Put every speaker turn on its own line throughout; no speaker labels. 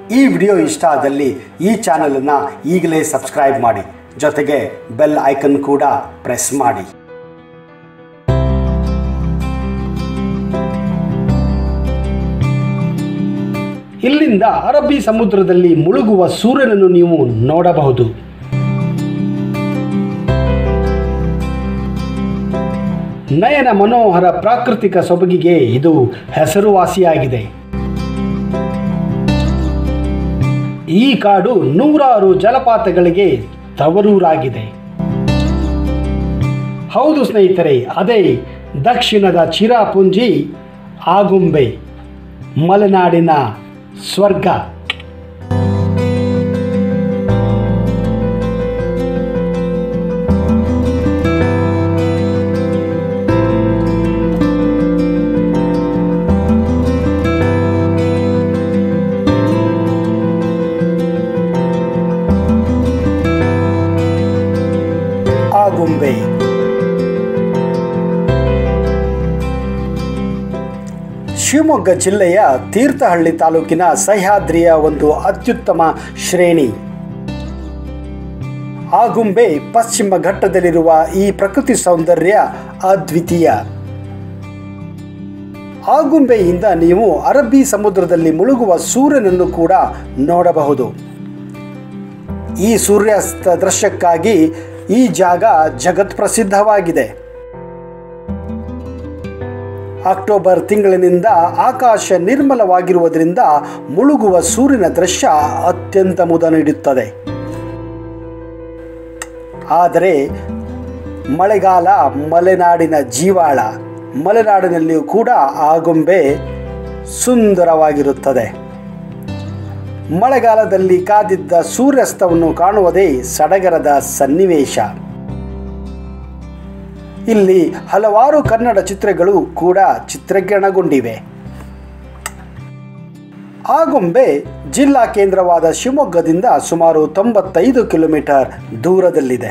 ಈ ವಿಡಿಯೋ ಇಷ್ಟ ಆದಲ್ಲಿ ಈ ಚಾನಲನ್ನು ಈಗಲೇ ಸಬ್ಸ್ಕ್ರೈಬ್ ಮಾಡಿ ಜೊತೆಗೆ ಬೆಲ್ ಐಕನ್ ಕೂಡ ಪ್ರೆಸ್ ಮಾಡಿ ಇಲ್ಲಿಂದ ಅರಬ್ಬಿ ಸಮುದ್ರದಲ್ಲಿ ಮುಳುಗುವ ಸೂರ್ಯನನ್ನು ನೀವು ನೋಡಬಹುದು ನಯನ ಮನೋಹರ ಪ್ರಾಕೃತಿಕ ಸೊಬಗಿಗೆ ಇದು ಹೆಸರುವಾಸಿಯಾಗಿದೆ ಈ ಕಾಡು ನೂರಾರು ಜಲಪಾತಗಳಿಗೆ ತವರೂರಾಗಿದೆ ಹೌದು ಸ್ನೇಹಿತರೆ ಅದೇ ದಕ್ಷಿಣದ ಚಿರಾಪುಂಜಿ ಆಗುಂಬೆ ಮಲೆನಾಡಿನ ಸ್ವರ್ಗ ಆಗುಂಬೆ ಶಿವಮೊಗ್ಗ ಜಿಲ್ಲೆಯ ತೀರ್ಥಹಳ್ಳಿ ತಾಲೂಕಿನ ಸಹ್ಯಾದ್ರಿಯ ಒಂದು ಅತ್ಯುತ್ತಮ ಶ್ರೇಣಿ ಆಗುಂಬೆ ಪಶ್ಚಿಮ ಘಟ್ಟದಲ್ಲಿರುವ ಈ ಪ್ರಕೃತಿ ಸೌಂದರ್ಯ ಅದ್ವಿತೀಯ ಆಗುಂಬೆಯಿಂದ ನೀವು ಅರಬ್ಬಿ ಸಮುದ್ರದಲ್ಲಿ ಮುಳುಗುವ ಸೂರ್ಯನನ್ನು ಕೂಡ ನೋಡಬಹುದು ಈ ಸೂರ್ಯಾಸ್ತ ದೃಶ್ಯಕ್ಕಾಗಿ ಈ ಜಾಗ ಜಗತ್ ಪ್ರಸಿದ್ಧವಾಗಿದೆ ಅಕ್ಟೋಬರ್ ತಿಂಗಳಿನಿಂದ ಆಕಾಶ ನಿರ್ಮಲವಾಗಿರುವುದರಿಂದ ಮುಳುಗುವ ಸೂರ್ಯನ ದೃಶ್ಯ ಅತ್ಯಂತ ಮುದ ನೀಡುತ್ತದೆ ಆದರೆ ಮಳೆಗಾಲ ಮಲೆನಾಡಿನ ಜೀವಾಳ ಮಲೆನಾಡಿನಲ್ಲಿಯೂ ಕೂಡ ಆಗುಂಬೆ ಸುಂದರವಾಗಿರುತ್ತದೆ ಮಳೆಗಾಲದಲ್ಲಿ ಕಾದಿದ್ದ ಸೂರ್ಯಾಸ್ತವನ್ನು ಕಾಣುವುದೇ ಸಡಗರದ ಸನ್ನಿವೇಶ ಇಲ್ಲಿ ಹಲವಾರು ಕನ್ನಡ ಚಿತ್ರಗಳು ಕೂಡ ಚಿತ್ರೀಕರಣಗೊಂಡಿವೆ ಆಗುಂಬೆ ಜಿಲ್ಲಾ ಕೇಂದ್ರವಾದ ಶಿವಮೊಗ್ಗದಿಂದ ಸುಮಾರು ತೊಂಬತ್ತೈದು ಕಿಲೋಮೀಟರ್ ದೂರದಲ್ಲಿದೆ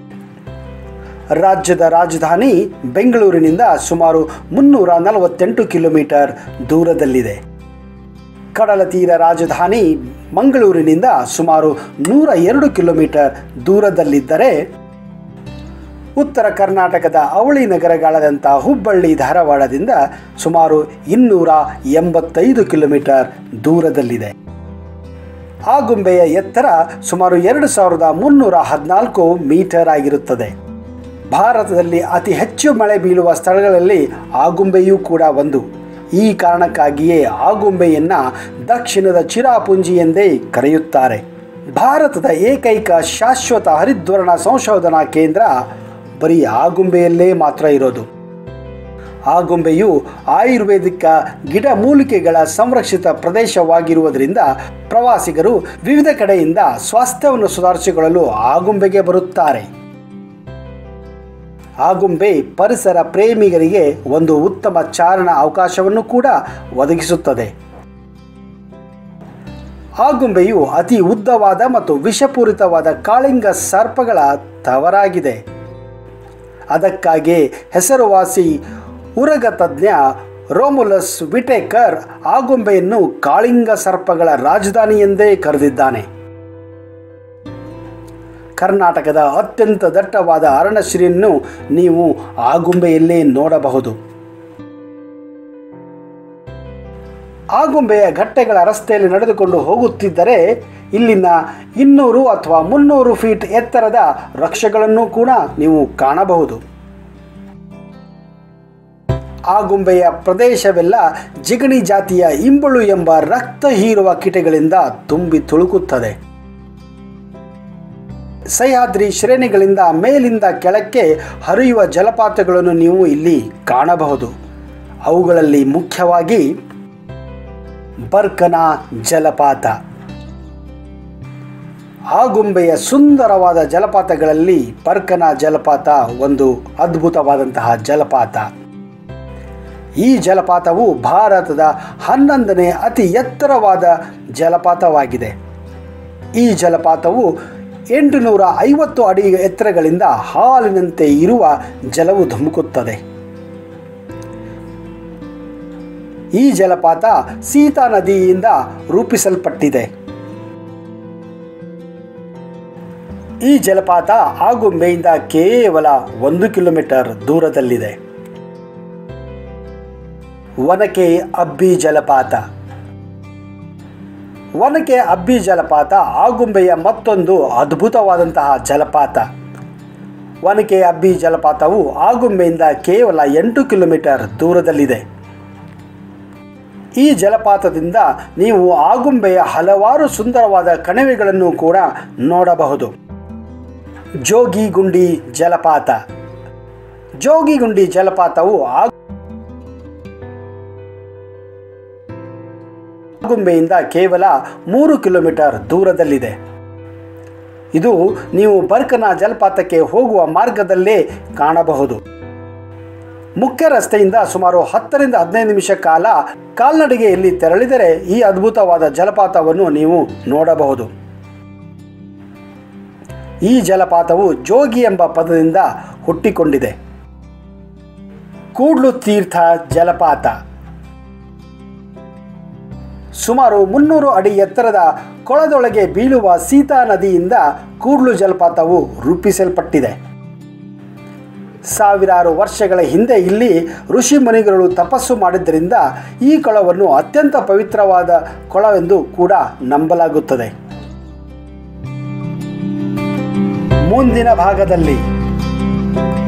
ರಾಜ್ಯದ ರಾಜಧಾನಿ ಬೆಂಗಳೂರಿನಿಂದ ಸುಮಾರು ಮುನ್ನೂರ ನಲವತ್ತೆಂಟು ಕಿಲೋಮೀಟರ್ ದೂರದಲ್ಲಿದೆ ಕಡಲ ತೀರ ರಾಜಧಾನಿ ಮಂಗಳೂರಿನಿಂದ ಸುಮಾರು ನೂರ ಎರಡು ಕಿಲೋಮೀಟರ್ ದೂರದಲ್ಲಿದ್ದರೆ ಉತ್ತರ ಕರ್ನಾಟಕದ ಅವಳಿ ನಗರಗಳಾದಂಥ ಹುಬ್ಬಳ್ಳಿ ಧಾರವಾಡದಿಂದ ಸುಮಾರು ಇನ್ನೂರ ಎಂಬತ್ತೈದು ಕಿಲೋಮೀಟರ್ ದೂರದಲ್ಲಿದೆ ಆಗುಂಬೆಯ ಎತ್ತರ ಸುಮಾರು ಎರಡು ಸಾವಿರದ ಮುನ್ನೂರ ಹದಿನಾಲ್ಕು ಮೀಟರ್ ಆಗಿರುತ್ತದೆ ಭಾರತದಲ್ಲಿ ಅತಿ ಹೆಚ್ಚು ಮಳೆ ಬೀಳುವ ಸ್ಥಳಗಳಲ್ಲಿ ಆಗುಂಬೆಯೂ ಕೂಡ ಒಂದು ಈ ಕಾರಣಕ್ಕಾಗಿಯೇ ಆಗುಂಬೆಯನ್ನು ದಕ್ಷಿಣದ ಚಿರಾಪುಂಜಿ ಎಂದೇ ಕರೆಯುತ್ತಾರೆ ಭಾರತದ ಏಕೈಕ ಶಾಶ್ವತ ಹರಿದ್ವರ್ಣ ಸಂಶೋಧನಾ ಕೇಂದ್ರ ಬರೀ ಆಗುಂಬೆಯಲ್ಲೇ ಮಾತ್ರ ಇರೋದು ಆಗುಂಬೆಯು ಆಯುರ್ವೇದಿಕ ಗಿಡಮೂಲಿಕೆಗಳ ಸಂರಕ್ಷಿತ ಪ್ರದೇಶವಾಗಿರುವುದರಿಂದ ಪ್ರವಾಸಿಗರು ವಿವಿಧ ಕಡೆಯಿಂದ ಸ್ವಾಸ್ಥ್ಯವನ್ನು ಸುಧಾರಿಸಿಕೊಳ್ಳಲು ಆಗುಂಬೆಗೆ ಬರುತ್ತಾರೆ ಆಗುಂಬೆ ಪರಿಸರ ಪ್ರೇಮಿಗರಿಗೆ ಒಂದು ಉತ್ತಮ ಚಾರಣ ಅವಕಾಶವನ್ನು ಕೂಡ ಒದಗಿಸುತ್ತದೆ ಆಗುಂಬೆಯು ಅತಿ ಉದ್ದವಾದ ಮತ್ತು ವಿಷಪೂರಿತವಾದ ಕಾಳಿಂಗ ಸರ್ಪಗಳ ತವರಾಗಿದೆ ಅದಕ್ಕಾಗಿ ಹೆಸರುವಾಸಿ ಉರಗ ತಜ್ಞ ರೋಮುಲಸ್ ವಿಟೇಕರ್ ಆಗುಂಬೆಯನ್ನು ಕಾಳಿಂಗ ಸರ್ಪಗಳ ರಾಜಧಾನಿ ಎಂದೇ ಕರೆದಿದ್ದಾನೆ ಕರ್ನಾಟಕದ ಅತ್ಯಂತ ದಟ್ಟವಾದ ಅರಣ್ಯಶ್ರೀಯನ್ನು ನೀವು ಆಗುಂಬೆಯಲ್ಲೇ ನೋಡಬಹುದು ಆಗುಂಬೆಯ ಘಟ್ಟೆಗಳ ರಸ್ತೆಯಲ್ಲಿ ನಡೆದುಕೊಂಡು ಹೋಗುತ್ತಿದ್ದರೆ ಇಲ್ಲಿನ ಇನ್ನೂರು ಅಥವಾ ಮುನ್ನೂರು ಫೀಟ್ ಎತ್ತರದ ವೃಕ್ಷಗಳನ್ನು ಕೂಡ ನೀವು ಕಾಣಬಹುದು ಆಗುಂಬೆಯ ಪ್ರದೇಶವೆಲ್ಲ ಜಿಗಣಿ ಜಾತಿಯ ಇಂಬಳು ಎಂಬ ರಕ್ತ ಹೀರುವ ಕೀಟಗಳಿಂದ ತುಂಬಿ ತುಳುಕುತ್ತದೆ ಸಹ್ಯಾದ್ರಿ ಶ್ರೇಣಿಗಳಿಂದ ಮೇಲಿಂದ ಕೆಳಕ್ಕೆ ಹರಿಯುವ ಜಲಪಾತಗಳನ್ನು ನೀವು ಇಲ್ಲಿ ಕಾಣಬಹುದು ಅವುಗಳಲ್ಲಿ ಮುಖ್ಯವಾಗಿ ಬರ್ಕನ ಜಲಪಾತ ಆಗುಂಬೆಯ ಸುಂದರವಾದ ಜಲಪಾತಗಳಲ್ಲಿ ಬರ್ಕನ ಜಲಪಾತ ಒಂದು ಅದ್ಭುತವಾದಂತಹ ಜಲಪಾತ ಈ ಜಲಪಾತವು ಭಾರತದ ಹನ್ನೊಂದನೇ ಅತಿ ಎತ್ತರವಾದ ಜಲಪಾತವಾಗಿದೆ ಈ ಜಲಪಾತವು ಎಂಟುನೂರ ಐವತ್ತು ಅಡಿ ಎತ್ತರಗಳಿಂದ ಹಾಲಿನಂತೆ ಇರುವ ಜಲವು ಧುಮುಕುತ್ತದೆ ಈ ಜಲಪಾತ ಸೀತಾ ನದಿಯಿಂದ ರೂಪಿಸಲ್ಪಟ್ಟಿದೆ ಈ ಜಲಪಾತ ಆಗುಂಬೆಯಿಂದ ಕೇವಲ ಒಂದು ಕಿಲೋಮೀಟರ್ ದೂರದಲ್ಲಿದೆ ಒನಕೆ ಅಬ್ಬಿ ಜಲಪಾತ ಒನಕೆ ಅಬ್ಬಿ ಜಲಪಾತ ಆಗುಂಬೆಯ ಮತ್ತೊಂದು ಅದ್ಭುತವಾದಂತಹ ಜಲಪಾತ ಒನಕೆ ಅಬ್ಬಿ ಜಲಪಾತವು ಆಗುಂಬೆಯಿಂದ ಕೇವಲ ಎಂಟು ಕಿಲೋಮೀಟರ್ ದೂರದಲ್ಲಿದೆ ಈ ಜಲಪಾತದಿಂದ ನೀವು ಆಗುಂಬೆಯ ಹಲವಾರು ಸುಂದರವಾದ ಕಣಿವೆಗಳನ್ನು ಕೂಡ ನೋಡಬಹುದು ಜೋಗಿಗುಂಡಿ ಜಲಪಾತ ಜೋಗಿಗುಂಡಿ ಜಲಪಾತವು ಆಗುಂಬೆಯಿಂದ ಕೇವಲ ಮೂರು ಕಿಲೋಮೀಟರ್ ದೂರದಲ್ಲಿದೆ ಇದು ನೀವು ಬರ್ಕನ ಜಲಪಾತಕ್ಕೆ ಹೋಗುವ ಮಾರ್ಗದಲ್ಲೇ ಕಾಣಬಹುದು ಮುಖ್ಯ ರಸ್ತೆಯಿಂದ ಸುಮಾರು ಹತ್ತರಿಂದ ಹದಿನೈದು ನಿಮಿಷ ಕಾಲ ಕಾಲ್ನಡಿಗೆಯಲ್ಲಿ ತೆರಳಿದರೆ ಈ ಅದ್ಭುತವಾದ ಜಲಪಾತವನ್ನು ನೀವು ನೋಡಬಹುದು ಈ ಜಲಪಾತವು ಜೋಗಿ ಎಂಬ ಪದದಿಂದ ಹುಟ್ಟಿಕೊಂಡಿದೆ ಕೂಡ್ಲು ತೀರ್ಥ ಜಲಪಾತ ಸುಮಾರು ಮುನ್ನೂರು ಅಡಿ ಎತ್ತರದ ಕೊಳದೊಳಗೆ ಬೀಳುವ ಸೀತಾ ನದಿಯಿಂದ ಕೂಡ್ಲು ಜಲಪಾತವು ರೂಪಿಸಲ್ಪಟ್ಟಿದೆ ಸಾವಿರಾರು ವರ್ಷಗಳ ಹಿಂದೆ ಇಲ್ಲಿ ಋಷಿ ಮುನಿಗಳು ತಪಸ್ಸು ಮಾಡಿದ್ದರಿಂದ ಈ ಕೊಳವನ್ನು ಅತ್ಯಂತ ಪವಿತ್ರವಾದ ಕೊಳವೆಂದು ಕೂಡ ನಂಬಲಾಗುತ್ತದೆ ಮುಂದಿನ ಭಾಗದಲ್ಲಿ